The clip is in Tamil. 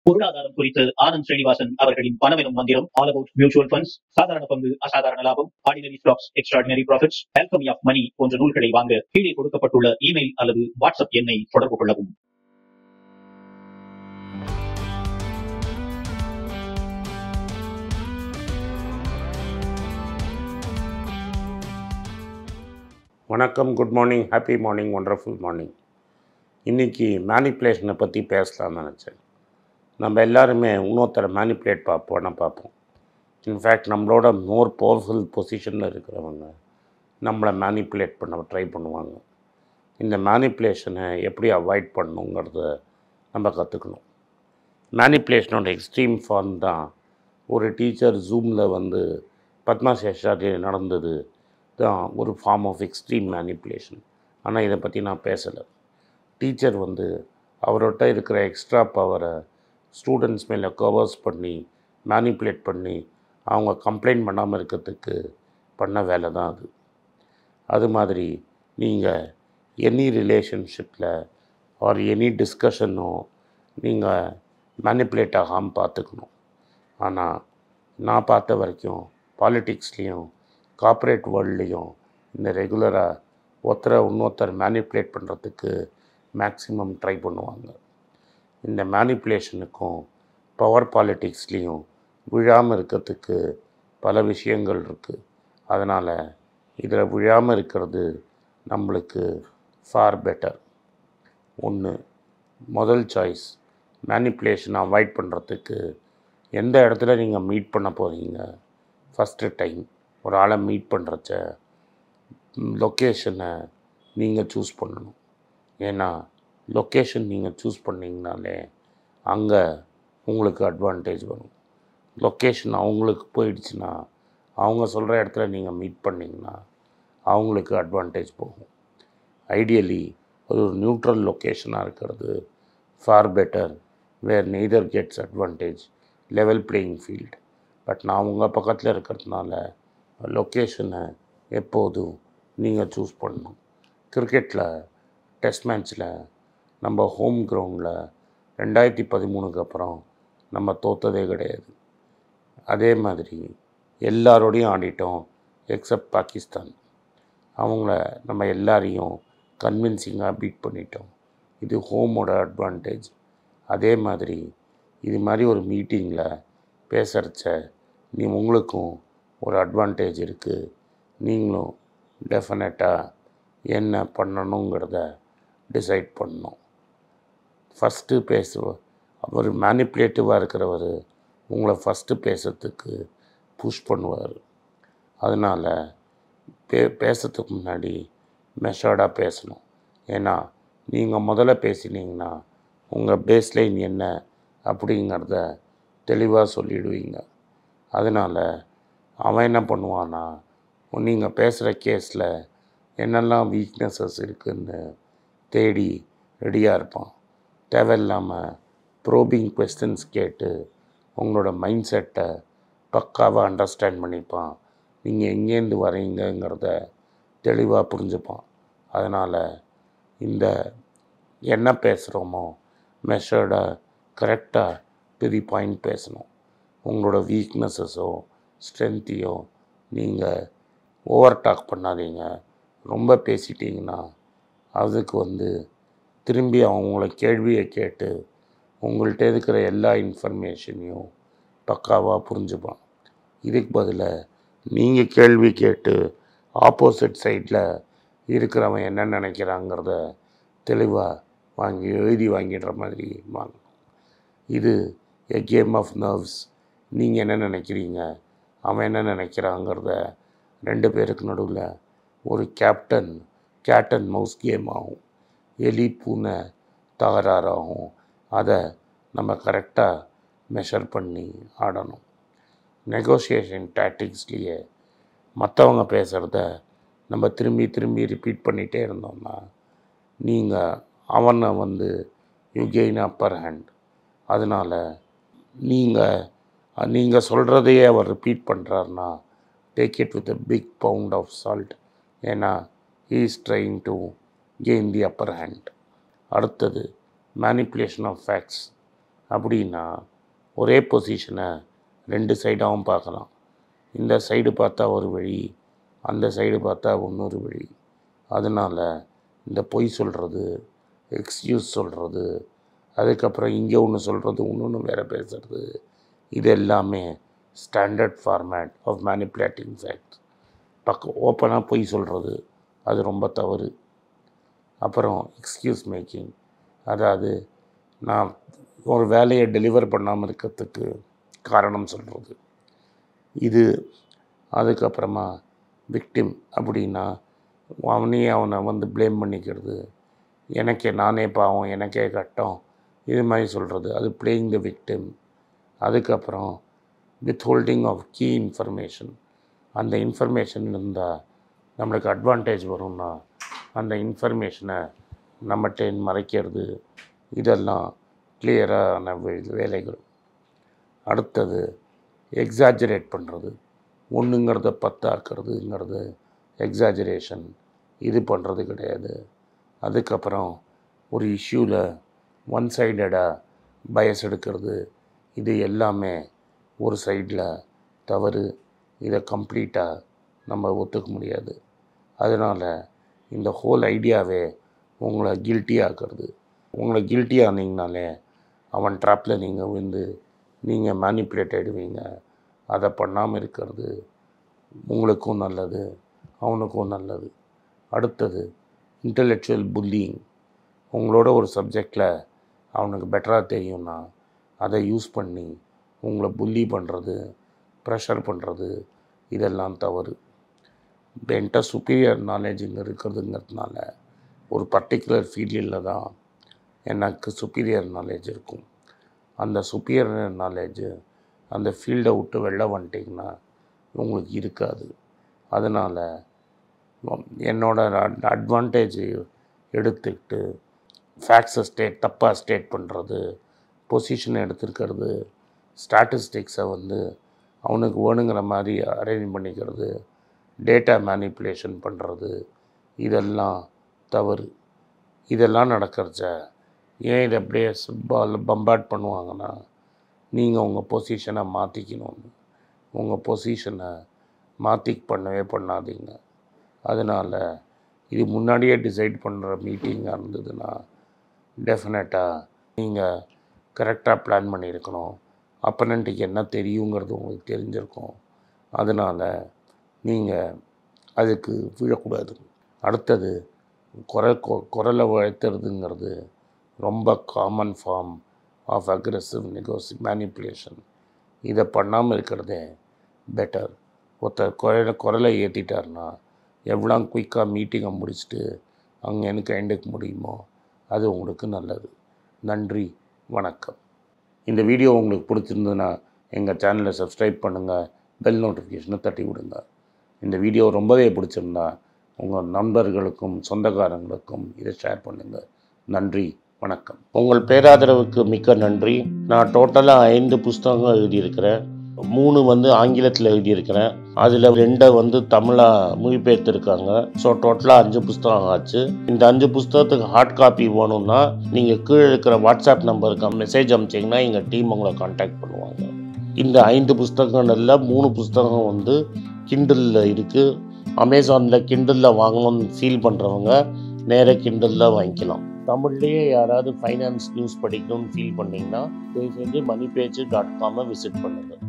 பொருளாதாரம் குறித்து ஆனந்த் ஸ்ரீனிவாசன் அவர்களின் பணமெனும் மந்திரம் ஆல் அபவுட் மியூச்சுவல் ஃபண்ட்ஸ் சாதாரண பங்கு அசாதாரண லாபம் ordinary stocks extraordinary profits alchemy of money போன்ற நூல்களை வாங்க கீழே கொடுக்கப்பட்டுள்ள இமெயில் அல்லது வாட்ஸ்அப் எண்ணை தொடர்பு கொள்ளவும் வணக்கம் good morning happy morning wonderful morning இன்றைக்கி மேனிப்புலேஷனை பற்றி பேசலாம்னு நினச்சேன் நம்ம எல்லாருமே இன்னொருத்தரை மேனிப்புலேட் பார்ப்போம் பார்ப்போம் இன்ஃபேக்ட் நம்மளோட மோர் பவர்ஃபுல் பொசிஷனில் இருக்கிறவங்க நம்மளை மேனிப்புலேட் பண்ண ட்ரை பண்ணுவாங்க இந்த மேனிப்புலேஷனை எப்படி அவாய்ட் பண்ணணுங்கிறத நம்ம கற்றுக்கணும் மேனிப்புலேஷனோட எக்ஸ்ட்ரீம் ஃபார்ம் தான் ஒரு டீச்சர் ஜூமில் வந்து பத்மா சேஷாரி நடந்தது தான் ஒரு ஃபார்ம் ஆஃப் எக்ஸ்ட்ரீம் மேனிப்புலேஷன் ஆனால் இதை பற்றி நான் பேசலை டீச்சர் வந்து அவர்கிட்ட இருக்கிற எக்ஸ்ட்ரா பவரை ஸ்டூடெண்ட்ஸ் மேலே கவர்ஸ் பண்ணி மேனிப்புலேட் பண்ணி அவங்க கம்ப்ளைண்ட் பண்ணாமல் இருக்கிறதுக்கு பண்ண வேலை தான் அது அது மாதிரி நீங்கள் எனி ரிலேஷன்ஷிப்பில் ஆர் எனி டிஸ்கஷனோ நீங்கள் மேனிப்புலேட் ஆகாமல் பார்த்துக்கணும் ஆனால் நான் பார்த்த வரைக்கும் பாலிட்டிக்ஸ்லேயும் கார்ப்பரேட் வேர்ல்ட்லேயும் இந்த ரெகுலராக ஒருத்தரை இன்னொருத்தர் மேனிப்புலேட் பண்ணுறதுக்கு மேக்ஸிமம் ட்ரை பண்ணுவாங்க இந்த மேனிப்புலேஷனுக்கும் பவர் பாலிட்டிக்ஸ்லேயும் விழாமல் இருக்கிறதுக்கு பல விஷயங்கள் இருக்குது அதனால் இதில் விழாமல் இருக்கிறது நம்மளுக்கு ஃபார் பெட்டர் ஒன்று முதல் சாய்ஸ் மேனிப்புலேஷனை அவாய்ட் பண்ணுறதுக்கு எந்த இடத்துல நீங்கள் மீட் பண்ண போகிறீங்க ஃபஸ்ட்டு டைம் ஒரு ஆளை மீட் பண்ணுறச்ச லொக்கேஷனை நீங்கள் சூஸ் பண்ணணும் ஏன்னா லொக்கேஷன் நீங்கள் சூஸ் பண்ணிங்கனாலே அங்கே உங்களுக்கு அட்வான்டேஜ் வரும் லொக்கேஷன் அவங்களுக்கு போயிடுச்சுன்னா அவங்க சொல்கிற இடத்துல நீங்கள் மீட் பண்ணிங்கன்னா அவங்களுக்கு அட்வான்டேஜ் போகும் ஐடியலி அது ஒரு நியூட்ரல் லொக்கேஷனாக இருக்கிறது for better where neither gets advantage level playing field but நான் உங்கள் பக்கத்தில் இருக்கிறதுனால லொக்கேஷனை எப்போதும் நீங்கள் சூஸ் பண்ணணும் கிரிக்கெட்டில் டெஸ்ட் மேட்ச்சில் நம்ம ஹோம் கிரவுண்டில் ரெண்டாயிரத்தி பதிமூணுக்கு அப்புறம் நம்ம தோத்ததே கிடையாது அதே மாதிரி எல்லாரோடையும் ஆடிட்டோம் எக்ஸப்ட் பாகிஸ்தான் அவங்கள நம்ம எல்லாரையும் கன்வின்சிங்காக பீட் பண்ணிட்டோம் இது ஹோமோட அட்வான்டேஜ் அதே மாதிரி இது மாதிரி ஒரு மீட்டிங்கில் பேசுகிறச்ச நீ உங்களுக்கும் ஒரு அட்வான்டேஜ் இருக்குது நீங்களும் டெஃபினட்டாக என்ன பண்ணணுங்கிறத டிசைட் பண்ணணும் ஃபஸ்ட்டு பேசுவ அவர் மேனிப்புலேட்டிவாக இருக்கிறவர் உங்களை ஃபஸ்ட்டு பேசுறதுக்கு புஷ் பண்ணுவார் அதனால் பே பேசுறதுக்கு முன்னாடி மெஷர்டாக பேசணும் ஏன்னா நீங்கள் முதல்ல பேசினீங்கன்னா உங்கள் பேஸ்லைன் என்ன அப்படிங்கிறத தெளிவாக சொல்லிடுவீங்க அதனால் அவன் என்ன பண்ணுவான்னா நீங்கள் பேசுகிற கேஸில் என்னெல்லாம் வீக்னஸஸ் இருக்குதுன்னு தேடி ரெடியாக இருப்பான் தேவையில்லாமல் ப்ரோபிங் கொஸ்டின்ஸ் கேட்டு உங்களோட மைண்ட் செட்டை பக்காவாக அண்டர்ஸ்டாண்ட் பண்ணிப்பான் நீங்கள் எங்கேருந்து வரீங்கங்கிறத தெளிவாக புரிஞ்சுப்பான் அதனால் இந்த என்ன பேசுகிறோமோ மெஷர்டாக கரெக்டாக டு தி பாயிண்ட் பேசணும் உங்களோட வீக்னஸஸோ ஸ்ட்ரென்த்தையோ நீங்கள் ஓவர் டாக் பண்ணாதீங்க ரொம்ப பேசிட்டீங்கன்னா அதுக்கு வந்து திரும்பி அவங்கள கேள்வியை கேட்டு உங்கள்கிட்ட இருக்கிற எல்லா இன்ஃபர்மேஷனையும் பக்காவாக புரிஞ்சுப்பான் இதுக்கு பதிலாக நீங்கள் கேள்வி கேட்டு ஆப்போசிட் சைடில் இருக்கிறவன் என்ன நினைக்கிறாங்கிறத தெளிவாக வாங்கி எழுதி வாங்கிடுற மாதிரி வாங்கணும் இது எ கேம் ஆஃப் நர்வ்ஸ் நீங்கள் என்ன நினைக்கிறீங்க அவன் என்ன நினைக்கிறாங்கிறத ரெண்டு பேருக்கு நடுவில் ஒரு captain cat and mouse game ஆகும் எலி பூனை தகராறாகும் அதை நம்ம கரெக்டாக மெஷர் பண்ணி ஆடணும் நெகோசியேஷன் டாக்டிக்ஸ்லேயே மற்றவங்க பேசுகிறத நம்ம திரும்பி திரும்பி ரிப்பீட் பண்ணிகிட்டே இருந்தோம்னா நீங்கள் அவனை வந்து யூ கெயின் அப்பர் ஹேண்ட் அதனால் நீங்கள் நீங்கள் சொல்கிறதையே அவர் ரிப்பீட் பண்ணுறாருனா take it with a big pound of salt ஏன்னா he is trying to gain the upper hand அடுத்தது மேனிப்புலேஷன் ஆஃப் ஃபேக்ட்ஸ் அப்படின்னா ஒரே பொசிஷனை ரெண்டு சைடாகவும் பார்க்கலாம் இந்த சைடு பார்த்தா ஒரு வழி அந்த சைடு பார்த்தா இன்னொரு வழி அதனால் இந்த பொய் சொல்கிறது எக்ஸ்கியூஸ் சொல்கிறது அதுக்கப்புறம் இங்கே ஒன்று சொல்கிறது இன்னொன்று வேறு பேசுறது இது எல்லாமே standard format of manipulating facts பக்கம் ஓப்பனாக பொய் சொல்கிறது அது ரொம்ப தவறு அப்புறம் எக்ஸ்கியூஸ் மேக்கிங் அதாவது நான் ஒரு வேலையை டெலிவர் பண்ணாமல் இருக்கிறதுக்கு காரணம் சொல்கிறது இது அதுக்கப்புறமா விக்டிம் அப்படின்னா அவனையே அவனை வந்து ப்ளேம் பண்ணிக்கிறது எனக்கே நானே பாவம் எனக்கே கட்டம் இது மாதிரி சொல்கிறது அது பிளேயிங் த விக்டிம் அதுக்கப்புறம் withholding of key information அந்த இன்ஃபர்மேஷன் இருந்தால் நம்மளுக்கு அட்வான்டேஜ் வரும்னா அந்த இன்ஃபர்மேஷனை நம்மகிட்ட மறைக்கிறது இதெல்லாம் கிளியரான வேலைகள் அடுத்தது எக்ஸாஜரேட் பண்ணுறது ஒன்றுங்கிறத பத்தாக்குறதுங்கிறது எக்ஸாஜரேஷன் இது பண்ணுறது கிடையாது அதுக்கப்புறம் ஒரு இஷ்யூவில் ஒன் சைடடாக பயஸ் எடுக்கிறது இது எல்லாமே ஒரு சைடில் தவறு இதை கம்ப்ளீட்டாக நம்ம ஒத்துக்க முடியாது அதனால் இந்த ஹோல் ஐடியாவே உங்களை கில்ட்டி ஆக்குறது உங்களை கில்ட்டி ஆனீங்கனாலே அவன் ட்ராப்பில் நீங்கள் வந்து நீங்கள் மேனிப்புலேட் ஆகிடுவீங்க அதை பண்ணாமல் இருக்கிறது உங்களுக்கும் நல்லது அவனுக்கும் நல்லது அடுத்தது இன்டலெக்சுவல் புல்லிங் உங்களோட ஒரு சப்ஜெக்டில் அவனுக்கு பெட்டராக தெரியும்னா அதை யூஸ் பண்ணி உங்களை புல்லி பண்ணுறது ப்ரெஷர் பண்ணுறது இதெல்லாம் தவறு இப்போ என்கிட்ட சுப்பீரியர் நாலேஜ் இங்கே இருக்கிறதுங்கிறதுனால ஒரு பர்டிகுலர் ஃபீல்டில் தான் எனக்கு சுப்பீரியர் நாலேஜ் இருக்கும் அந்த சுப்பீரியர் நாலேஜு அந்த ஃபீல்டை விட்டு வெளில வந்துட்டிங்கன்னா உங்களுக்கு இருக்காது அதனால் என்னோட அட்வான்டேஜ் எடுத்துக்கிட்டு ஃபேக்ட்ஸை ஸ்டேட் தப்பாக ஸ்டேட் பண்ணுறது பொசிஷனை எடுத்துருக்கிறது ஸ்டாட்டிஸ்டிக்ஸை வந்து அவனுக்கு வேணுங்கிற மாதிரி அரேஞ்ச் பண்ணிக்கிறது டேட்டா மேனிப்புலேஷன் பண்ணுறது இதெல்லாம் தவறு இதெல்லாம் நடக்கிறச்ச ஏன் இதை அப்படியே பால் பம்பாட் பண்ணுவாங்கன்னா நீங்கள் உங்கள் பொசிஷனை மாற்றிக்கணும்னு உங்கள் பொசிஷனை மாற்றி பண்ணவே பண்ணாதீங்க அதனால் இது முன்னாடியே டிசைட் பண்ணுற மீட்டிங்காக இருந்ததுன்னா டெஃபினட்டாக நீங்கள் கரெக்டாக பிளான் பண்ணியிருக்கணும் அப்பனண்ட்டுக்கு என்ன தெரியுங்கிறது உங்களுக்கு தெரிஞ்சிருக்கும் அதனால் நீங்கள் அதுக்கு விழக்கூடாது அடுத்தது குரல் கொ- குரலை உயர்த்துறதுங்கிறது ரொம்ப காமன் ஃபார்ம் ஆஃப் அக்ரெசிவ் நெகோசி மேனிப்புலேஷன் இதை பண்ணாமல் இருக்கிறதே பெட்டர் ஒருத்தர் குரலை குரலை ஏற்றிட்டாருன்னா எவ்வளோ குயிக்காக மீட்டிங்கை முடிச்சுட்டு அங்கே எனக்கு எண்டுக்க முடியுமோ அது உங்களுக்கு நல்லது நன்றி வணக்கம் இந்த வீடியோ உங்களுக்கு பிடிச்சிருந்ததுன்னா எங்கள் சேனலை சப்ஸ்கிரைப் பண்ணுங்கள் பெல் நோட்டிஃபிகேஷனை தட்டி விடுங்க இந்த வீடியோ ரொம்பவே பிடிச்சிருந்தா உங்கள் நண்பர்களுக்கும் சொந்தக்காரங்களுக்கும் இதை ஷேர் பண்ணுங்கள் நன்றி வணக்கம் உங்கள் பேராதரவுக்கு மிக்க நன்றி நான் டோட்டலாக ஐந்து புஸ்தகங்கள் எழுதியிருக்கிறேன் மூணு வந்து ஆங்கிலத்தில் எழுதியிருக்கிறேன் அதில் ரெண்டை வந்து தமிழாக மொழிபெயர்த்திருக்காங்க ஸோ டோட்டலாக அஞ்சு புஸ்தகம் ஆச்சு இந்த அஞ்சு புஸ்தகத்துக்கு ஹார்ட் காப்பி வேணும்னா நீங்கள் கீழே இருக்கிற வாட்ஸ்அப் நம்பருக்கு மெசேஜ் அனுப்பிச்சிங்கன்னா எங்கள் டீம் உங்களை காண்டாக்ட் பண்ணுவாங்க இந்த ஐந்து புஸ்தகங்கள்ல மூணு புஸ்தகம் வந்து கிண்டலில் இருக்குது அமேசானில் கிண்டலில் வாங்கணும்னு ஃபீல் பண்ணுறவங்க நேராக கிண்டலில் வாங்கிக்கலாம் தமிழ்லேயே யாராவது ஃபைனான்ஸ் நியூஸ் படிக்கணும்னு ஃபீல் பண்ணிங்கன்னா தயவு செஞ்சு மணி பேஜ் டாட் காமை விசிட் பண்ணுங்கள்